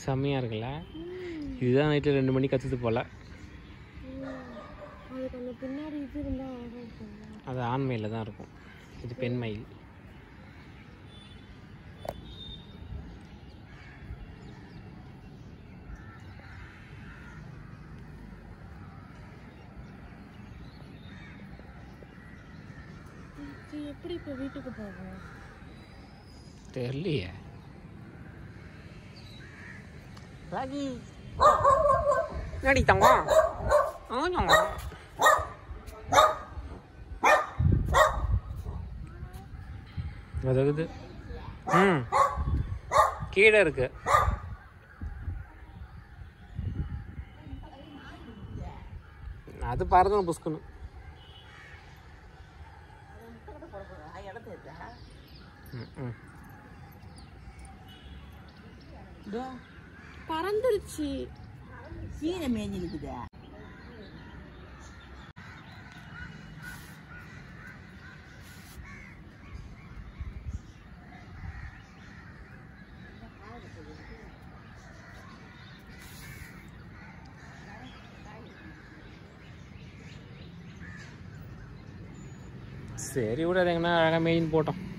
செம்மையாக இருக்குல்ல இதுதான் நைட்டில் ரெண்டு மணிக்கு கற்றுது போல் அதுக்கு அந்த பின்னாடி இது இருந்தால் அழகாக இருக்கும்ல அது ஆண் மயிலில் தான் இருக்கும் இது பெண் மயில் இது எப்படி இப்போ வீட்டுக்கு போகும் தெரியலையே ராகி என்னடி தங்கம் ஆ தங்கம் அது ம் கீழே இருக்கு அது பறக்கணும் புஷ்கணும் ம் ம் பறந்துருச்சு கீழே மேய்ஞ்சி இருக்குதா சரி விட அது எங்கன்னா அழகாக மெயின் போட்டோம்